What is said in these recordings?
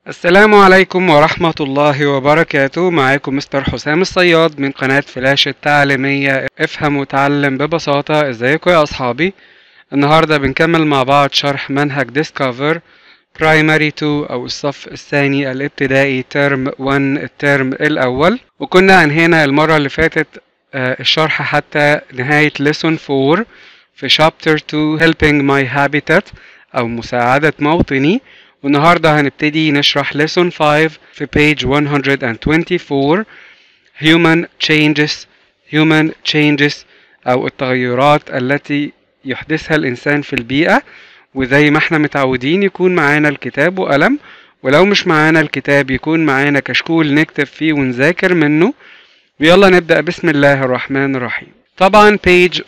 السلام عليكم ورحمة الله وبركاته معاكم مستر حسام الصياد من قناة فلاش التعليمية افهم وتعلم ببساطة ازيكم يا اصحابي النهاردة بنكمل مع بعض شرح منهج ديسكفر برايمري 2 او الصف الثاني الابتدائي ترم 1 الترم الاول وكنا انهينا المرة اللي فاتت آه، الشرح حتى نهاية lesson 4 في chapter 2 helping my habitat او مساعدة موطني والنهاردة هنبتدي نشرح lesson 5 في page 124 human changes human changes أو التغيرات التي يحدثها الإنسان في البيئة وزي ما احنا متعودين يكون معانا الكتاب وقلم ولو مش معانا الكتاب يكون معانا كشكول نكتب فيه ونذاكر منه ويلا نبدأ بسم الله الرحمن الرحيم طبعا page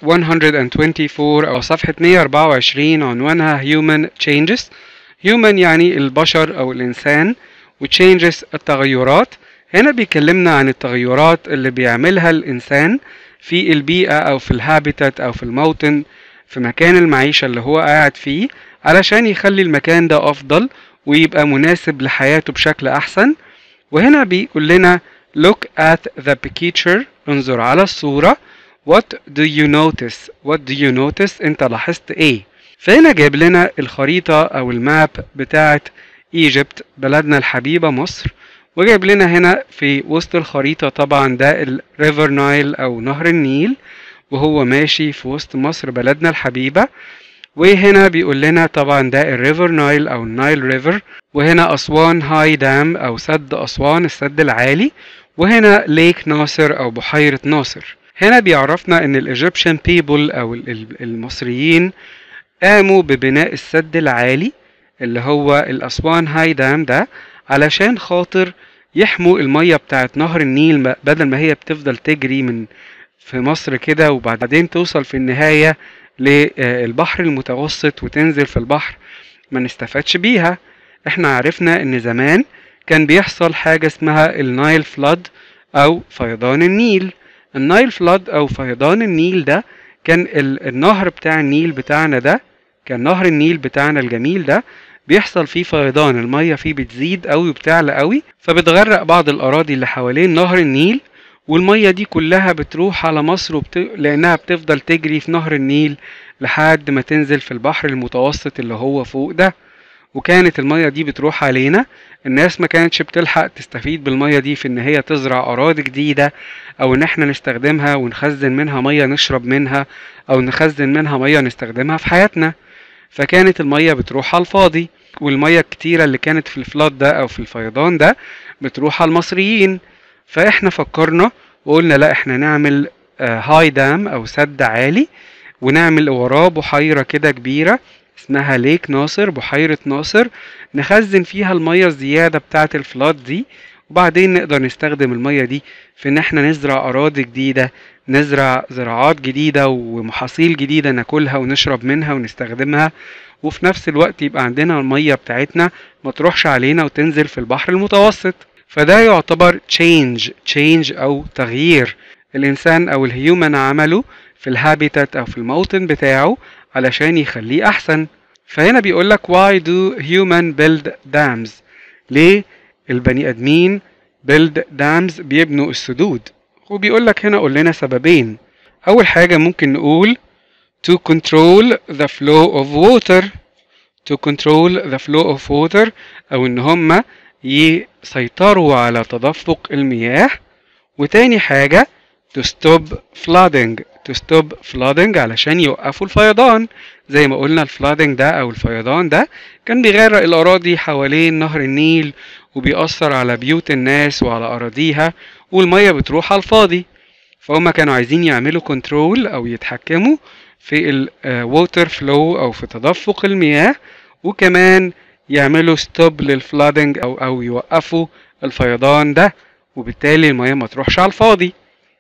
124 أو صفحة 124 عنوانها human changes human يعني البشر أو الإنسان وchanges التغيرات هنا بيكلمنا عن التغيرات اللي بيعملها الإنسان في البيئة أو في الهابيتات أو في الموطن في مكان المعيشة اللي هو قاعد فيه علشان يخلي المكان ده أفضل ويبقى مناسب لحياته بشكل أحسن وهنا بيقول لنا look at the picture انظر على الصورة what do you notice what do you notice انت لاحظت ايه فهنا جايب لنا الخريطة أو الماب بتاعة ايجيبت بلدنا الحبيبة مصر وجايب لنا هنا في وسط الخريطة طبعا ده الريفر نايل أو نهر النيل وهو ماشي في وسط مصر بلدنا الحبيبة وهنا بيقول لنا طبعا ده الريفر نايل أو النايل ريفر وهنا أسوان هاي دام أو سد أسوان السد العالي وهنا ليك ناصر أو بحيرة ناصر هنا بيعرفنا ان الايجيبشن بيبل او ال- ال- المصريين قاموا ببناء السد العالي اللي هو الاسوان هاي دام ده علشان خاطر يحموا المية بتاعت نهر النيل ما- بدل ما هي بتفضل تجري من في مصر كده وبعدين توصل في النهاية للبحر المتوسط وتنزل في البحر ما نستفادش بيها احنا عرفنا ان زمان كان بيحصل حاجة اسمها النايل فلاد او فيضان النيل النايل فلاد او فيضان النيل ده كان ال- النهر بتاع النيل بتاعنا ده كان نهر النيل بتاعنا الجميل ده بيحصل فيه فيضان المية فيه بتزيد قوي وبتعلى قوي فبتغرق بعض الأراضي اللي حوالين نهر النيل والمية دي كلها بتروح على مصر وبت... لأنها بتفضل تجري في نهر النيل لحد ما تنزل في البحر المتوسط اللي هو فوق ده وكانت المية دي بتروح علينا الناس ما كانتش بتلحق تستفيد بالمية دي في ان هي تزرع اراضي جديدة او ان احنا نستخدمها ونخزن منها مية نشرب منها او نخزن منها مية نستخدمها في حياتنا فكانت المية بتروح على الفاضي والمية الكتيرة اللي كانت في الفلاد ده او في الفيضان ده بتروح على المصريين فاحنا فكرنا وقلنا لا احنا نعمل هاي دام او سد عالي ونعمل وراه بحيرة كده كبيرة اسمها ليك ناصر بحيرة ناصر نخزن فيها المية الزيادة بتاعة الفلاد دي وبعدين نقدر نستخدم المية دي في ان احنا نزرع اراضي جديدة نزرع زراعات جديدة ومحاصيل جديدة ناكلها ونشرب منها ونستخدمها وفي نفس الوقت يبقى عندنا المية بتاعتنا ما تروحش علينا وتنزل في البحر المتوسط فده يعتبر change change او تغيير الانسان او الهيومن عمله في الهابيتات او في الموطن بتاعه علشان يخليه احسن فهنا بيقول لك why do human build dams ليه البني ادمين build dams بيبنوا السدود وبيقول لك هنا قول لنا سببين اول حاجه ممكن نقول to control the flow of water to control the flow of water او ان هم يسيطروا على تدفق المياه وتاني حاجه to stop flooding to stop flooding علشان يوقفوا الفيضان زي ما قلنا الفلادنج ده او الفيضان ده كان بيغرق الاراضي حوالين نهر النيل وبيأثر على بيوت الناس وعلى اراضيها والميه بتروح على الفاضي فهم كانوا عايزين يعملوا كنترول او يتحكموا في الووتر فلو او في تدفق المياه وكمان يعملوا ستوب للفلادنج او او يوقفوا الفيضان ده وبالتالي المياه ما تروحش على الفاضي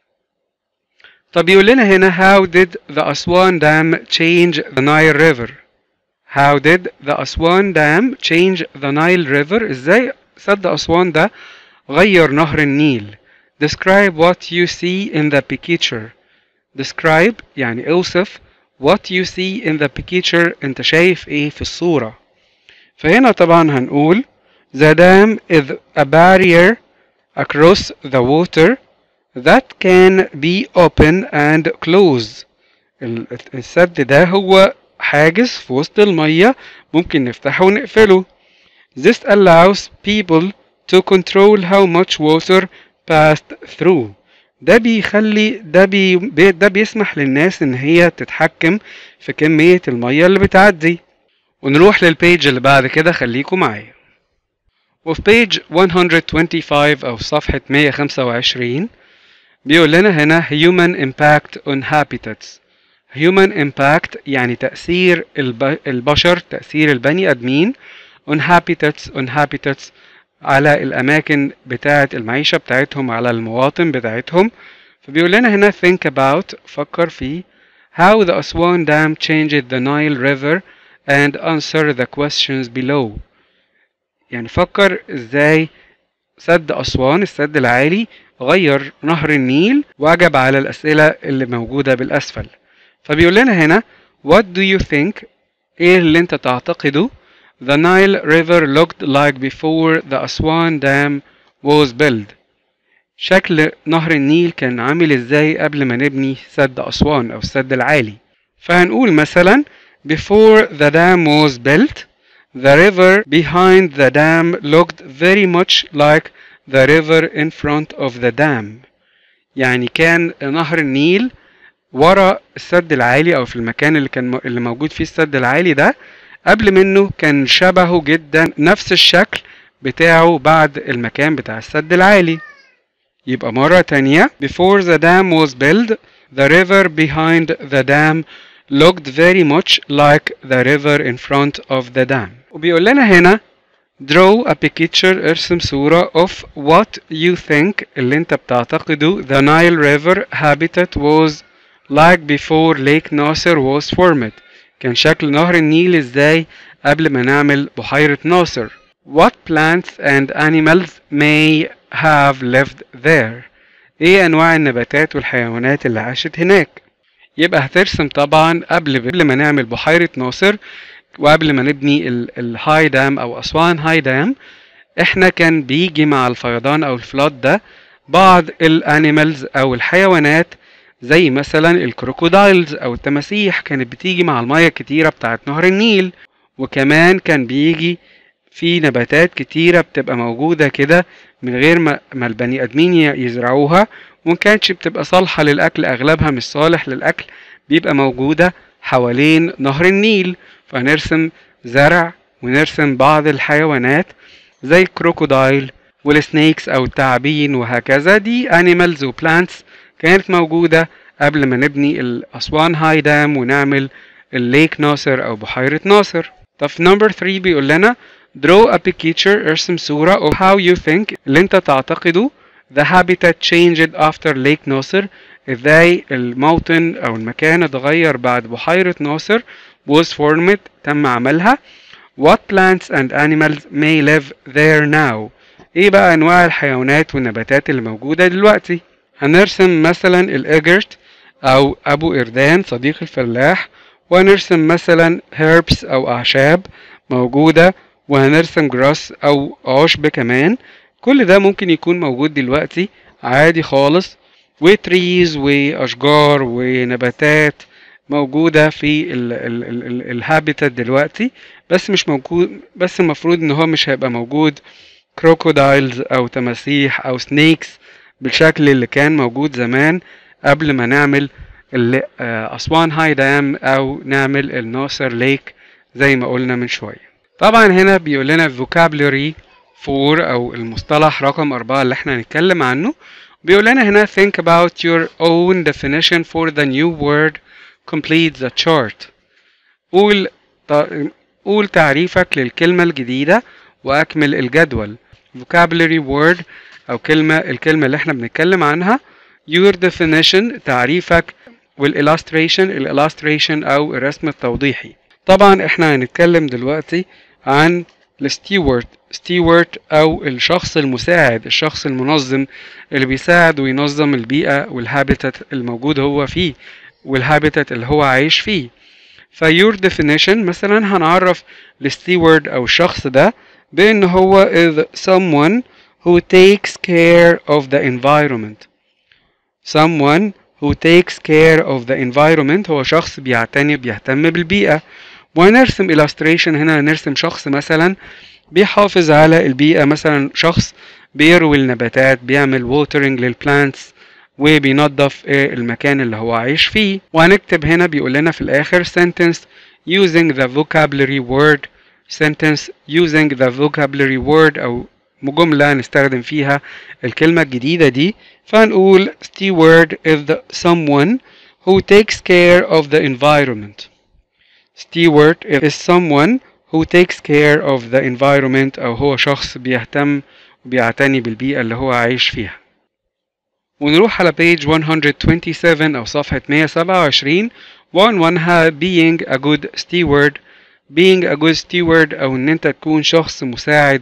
طب يقول لنا هنا how did the Aswan Dam change the Nile River how did the Aswan Dam change the Nile River ازاي سد أسوان ده غير نهر النيل describe what you see in the picture describe يعني اوصف what you see in the picture انت شايف ايه في الصورة فهنا طبعا هنقول The dam is a barrier across the water that can be open and closed ال- السد ده هو حاجز في وسط المية ممكن نفتحه ونقفله This allows people to control how much water passed through ده بيخلي ده بي بي- ده بيسمح للناس ان هي تتحكم في كمية المية اللي بتعدي ونروح للبيج اللي بعد كده خليكم معايا وفي بيج 125 أو صفحة 125 بيقول لنا هنا human impact on habitats human impact يعني تأثير الب... البشر تأثير البني آدمين on habitats on habitats على الأماكن بتاعة المعيشة بتاعتهم على المواطن بتاعتهم فبيقول لنا هنا think about فكر في how the Aswan Dam changed the Nile River and answer the questions below يعني فكر ازاي سد أسوان السد العالي غير نهر النيل وأجب على الأسئلة اللي موجودة بالأسفل فبيقول لنا هنا What do you think إيه اللي أنت تعتقده The Nile River looked like before the Aswan Dam was built شكل نهر النيل كان عامل ازاي قبل ما نبني سد أسوان أو السد العالي فهنقول مثلا Before the dam was built The river behind the dam looked very much like the river in front of the dam يعني كان نهر النيل ورا السد العالي او في المكان اللي كان اللي موجود فيه السد العالي ده قبل منه كان شبهه جدا نفس الشكل بتاعه بعد المكان بتاع السد العالي يبقى مرة تانية before the dam was built the river behind the dam looked very much like the river in front of the dam وبيقول لنا هنا draw a picture ارسم صورة of what you think اللي انت بتعتقده the Nile River habitat was like before Lake Nasser was formed كان شكل نهر النيل ازاي قبل ما نعمل بحيرة ناصر what plants and animals may have lived there ايه انواع النباتات والحيوانات اللي عاشت هناك يبقى هترسم طبعا قبل قبل ما نعمل بحيرة ناصر وقبل ما نبني ال- الهاي دام او اسوان هاي دام احنا كان بيجي مع الفيضان او الفلاد ده بعض الانيمالز او الحيوانات زي مثلا الكروكودايلز او التماسيح كانت بتيجي مع المياه الكتيرة بتاعت نهر النيل وكمان كان بيجي في نباتات كتيرة بتبقى موجودة كده من غير ما, ما البني ادمين ي- يزرعوها وما كانتش بتبقى صالحة للأكل أغلبها مش صالح للأكل بيبقى موجودة حوالين نهر النيل فنرسم زرع ونرسم بعض الحيوانات زي الكروكودايل والسنيكس أو التعابين وهكذا دي animals وبلانتس كانت موجودة قبل ما نبني الأسوان هاي دام ونعمل الليك ناصر أو بحيرة ناصر طب في نمبر 3 بيقول لنا draw a picture ارسم صورة of how you think اللي انت تعتقده the habitat changed after lake ناصر ازاي الموطن او المكان اتغير بعد بحيرة ناصر was formed تم عملها what plants and animals may live there now ايه بقى انواع الحيوانات والنباتات اللي موجودة دلوقتي هنرسم مثلا الاجرت او ابو اردان صديق الفلاح وهنرسم مثلا herbs او اعشاب موجودة وهنرسم جراس او عشب كمان كل ده ممكن يكون موجود دلوقتي عادي خالص وتريز واشجار ونباتات موجودة في الهابيتات دلوقتي بس مش موجود بس المفروض ان هو مش هيبقى موجود كروكودايلز او تماسيح او سنيكس بالشكل اللي كان موجود زمان قبل ما نعمل ال- آه، اسوان هاي دام او نعمل الناصر ليك زي ما قلنا من شوية طبعا هنا بيقول لنا vocabulary for او المصطلح رقم أربعة اللي احنا هنتكلم عنه بيقول لنا هنا think about your own definition for the new word complete the chart قول ط- قول تعريفك للكلمة الجديدة وأكمل الجدول vocabulary word أو كلمة الكلمة اللي احنا بنتكلم عنها your definition تعريفك والillustration الillustration أو الرسم التوضيحي طبعا احنا هنتكلم دلوقتي عن الستيوارد ستيوارد او الشخص المساعد الشخص المنظم اللي بيساعد وينظم البيئة والهابيتات الموجود هو فيه والهابيتات اللي هو عايش فيه فيور definition مثلا هنعرف الستيوارد او الشخص ده بأن هو is someone who takes care of the environment someone who takes care of the environment هو شخص بيعتني بيهتم بالبيئة وهنرسم illustration هنا هنرسم شخص مثلا بيحافظ على البيئة مثلا شخص بيروي النباتات بيعمل watering للبلانتس وبينظف المكان اللي هو عايش فيه وهنكتب هنا بيقول لنا في الآخر sentence using the vocabulary word sentence using the vocabulary word أو جملة نستخدم فيها الكلمة الجديدة دي فهنقول steward is the someone who takes care of the environment steward is someone who takes care of the environment أو هو شخص بيهتم وبيعتني بالبيئة اللي هو عايش فيها ونروح على page 127 أو صفحة 127 وعنوانها being a good steward being a good steward أو إن أنت تكون شخص مساعد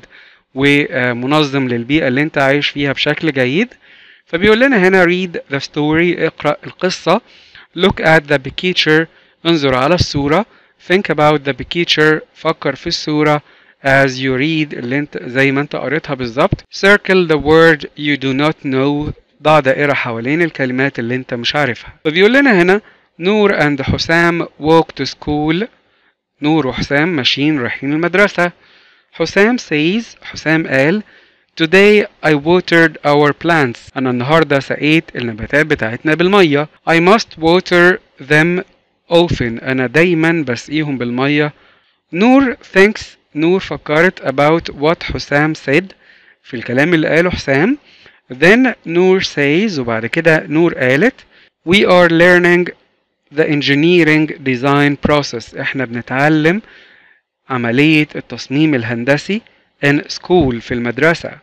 ومنظم للبيئة اللي أنت عايش فيها بشكل جيد فبيقول لنا هنا read the story اقرأ القصة look at the picture انظر على الصورة think about the picture فكر في الصورة as you read اللي انت زي ما انت قريتها بالظبط circle the word you do not know ضع دائرة حوالين الكلمات اللي انت مش عارفها فبيقول لنا هنا نور and حسام walk to school نور وحسام ماشيين رايحين المدرسة حسام says حسام قال Today I watered our plants أنا النهاردة سقيت النباتات بتاعتنا بالمية I must water them often أنا دايما بسقيهم بالمية نور thinks نور فكرت about what حسام said في الكلام اللي قاله حسام then نور says وبعد كده نور قالت we are learning the engineering design process احنا بنتعلم عملية التصميم الهندسي in school في المدرسة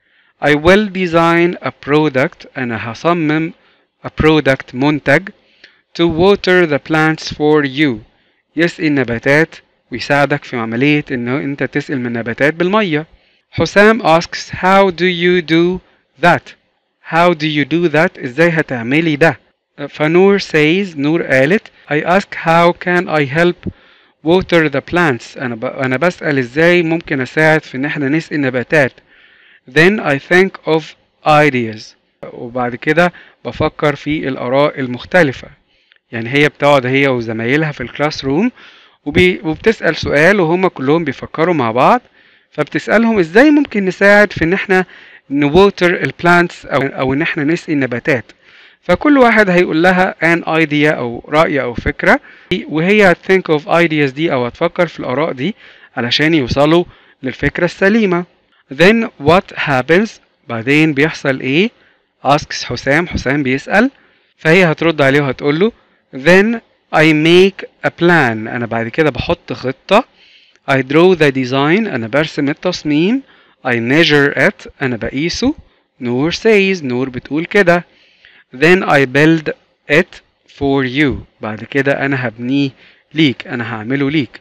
I will design a product أنا هصمم a product منتج to water the plants for you يسقي النباتات ويساعدك في عملية إنه أنت تسقي النباتات بالمية حسام asks how do you do that how do you do that إزاي هتعملي ده فنور says نور قالت I ask how can I help water the plants أنا ب... أنا بسأل إزاي ممكن أساعد في إن إحنا نسقي النباتات then I think of ideas وبعد كده بفكر في الآراء المختلفة يعني هي بتقعد هي وزمايلها في الكلاس روم وبي... وبتسأل سؤال وهم كلهم بيفكروا مع بعض فبتسألهم إزاي ممكن نساعد في إن إحنا نووتر البلانتس أو أو إن إحنا نسقي النباتات فكل واحد هيقول لها an idea أو رأي أو فكرة وهي think of ideas دي أو هتفكر في الآراء دي علشان يوصلوا للفكرة السليمة then what happens بعدين بيحصل إيه asks حسام حسام بيسأل فهي هترد عليه وهتقول له then I make a plan أنا بعد كده بحط خطة I draw the design أنا برسم التصميم I measure it أنا بقيسه نور says نور بتقول كده then I build it for you بعد كده أنا هبنيه ليك أنا هعمله ليك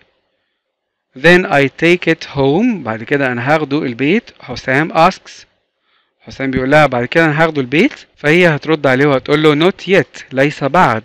then I take it home بعد كده أنا هاخده البيت حسام asks حسام بيقول لها بعد كده أنا هاخده البيت فهي هترد عليه وهتقول له not yet ليس بعد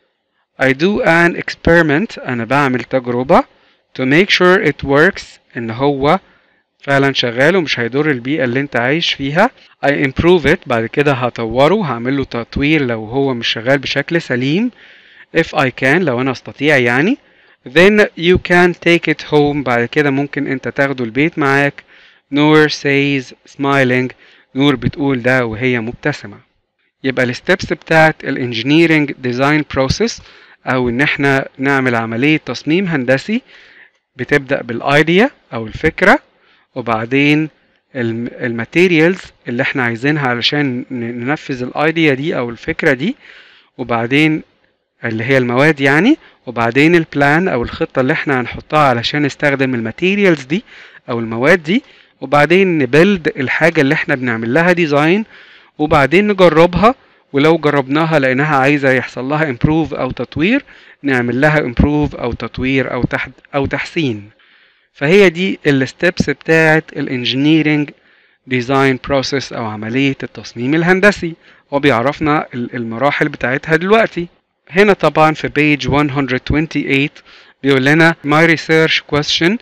I do an experiment أنا بعمل تجربة to make sure it works إن هو فعلا شغال ومش هيضر البيئة اللي انت عايش فيها I improve it بعد كده هطوره هعمل له تطوير لو هو مش شغال بشكل سليم if I can لو انا استطيع يعني then you can take it home بعد كده ممكن انت تاخده البيت معاك نور says smiling نور بتقول ده وهي مبتسمة يبقى الستبس بتاعت الانجينيرنج ديزاين بروسيس او ان احنا نعمل عملية تصميم هندسي بتبدأ بالايديا او الفكرة وبعدين الماتيريالز اللي احنا عايزينها علشان ننفذ الايديا دي او الفكرة دي وبعدين اللي هي المواد يعني وبعدين البلان او الخطة اللي احنا هنحطها علشان نستخدم الماتيريالز دي او المواد دي وبعدين نبلد الحاجة اللي احنا بنعمل لها ديزاين وبعدين نجربها ولو جربناها لقيناها عايزة يحصل لها امبروف او تطوير نعمل لها امبروف او تطوير او تحد او تحسين فهي دي الستبس بتاعت الانجينيرنج ديزاين بروسيس او عملية التصميم الهندسي وبيعرفنا المراحل بتاعتها دلوقتي هنا طبعا في page 128 بيقول لنا my research question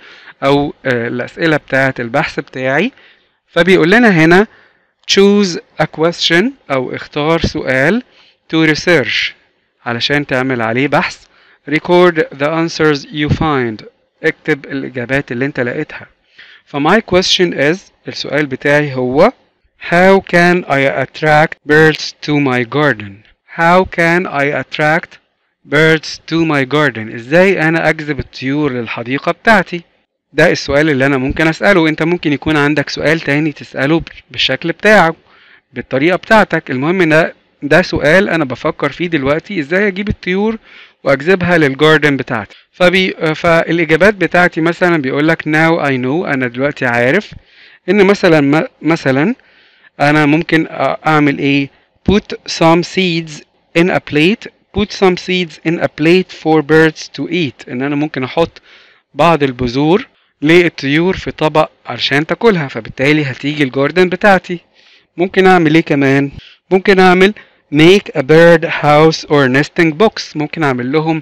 او آه، الاسئله بتاعه البحث بتاعي فبيقول لنا هنا choose a question او اختار سؤال to research علشان تعمل عليه بحث record the answers you find اكتب الاجابات اللي انت لقيتها فماي question is السؤال بتاعي هو how can I attract birds to my garden how can I attract birds to my garden ازاي انا اجذب الطيور للحديقة بتاعتي ده السؤال اللي انا ممكن اسأله انت ممكن يكون عندك سؤال تاني تسأله بالشكل بتاعه بالطريقة بتاعتك المهم ان ده سؤال انا بفكر فيه دلوقتي ازاي اجيب الطيور واجذبها للجاردن بتاعتي فبي... فالاجابات بتاعتي مثلا بيقول لك now I know انا دلوقتي عارف ان مثلا م... مثلا انا ممكن اعمل ايه put some seeds in a plate put some seeds in a plate for birds to eat ان انا ممكن احط بعض البذور للطيور في طبق علشان تاكلها فبالتالي هتيجي الجاردن بتاعتي ممكن اعمل ايه كمان ممكن اعمل make a bird house or nesting box ممكن اعمل لهم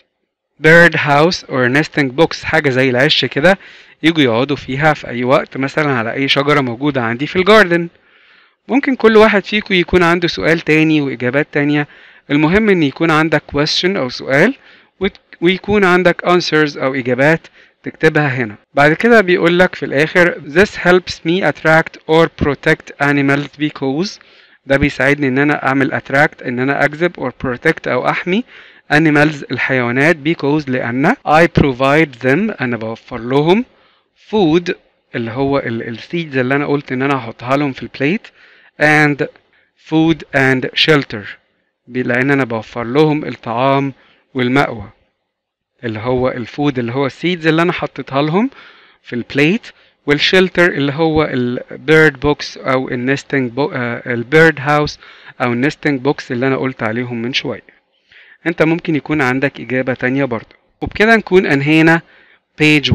bird house or nesting box حاجة زي العش كده يجوا يقعدوا فيها في اي وقت مثلا على اي شجرة موجودة عندي في الجاردن ممكن كل واحد فيكم يكون عنده سؤال تاني واجابات تانية المهم ان يكون عندك question او سؤال ويكون عندك answers او اجابات تكتبها هنا بعد كده بيقول لك في الاخر this helps me attract or protect animals because ده بيساعدني ان انا اعمل attract ان انا اجذب or protect او احمي animals الحيوانات because لان I provide them انا بوفر لهم food اللي هو السيدز اللي انا قلت ان انا هحطها لهم في البليت and food and shelter لان انا بوفر لهم الطعام والمأوى اللي هو الفود اللي هو السيدز اللي انا حطيتها لهم في البليت والشلتر اللي هو البيرد بوكس او النستنج بو البيرد هاوس او النستنج بوكس اللي انا قلت عليهم من شويه انت ممكن يكون عندك اجابه تانية برضه وبكده نكون انهينا page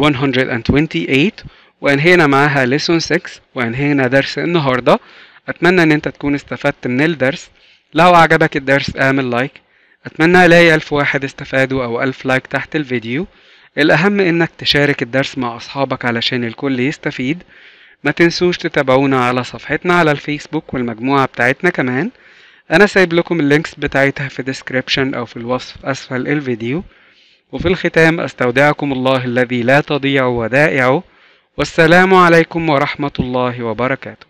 128 وانهينا معاها lesson 6 وانهينا درس النهارده اتمنى ان انت تكون استفدت من الدرس لو عجبك الدرس اعمل لايك اتمنى الاقي الف واحد استفادوا او الف لايك تحت الفيديو الاهم انك تشارك الدرس مع اصحابك علشان الكل يستفيد ما تنسوش تتابعونا على صفحتنا على الفيسبوك والمجموعة بتاعتنا كمان انا سايب لكم اللينكس بتاعتها في الديسكريبشن او في الوصف اسفل الفيديو وفي الختام استودعكم الله الذي لا تضيع ودائعه والسلام عليكم ورحمة الله وبركاته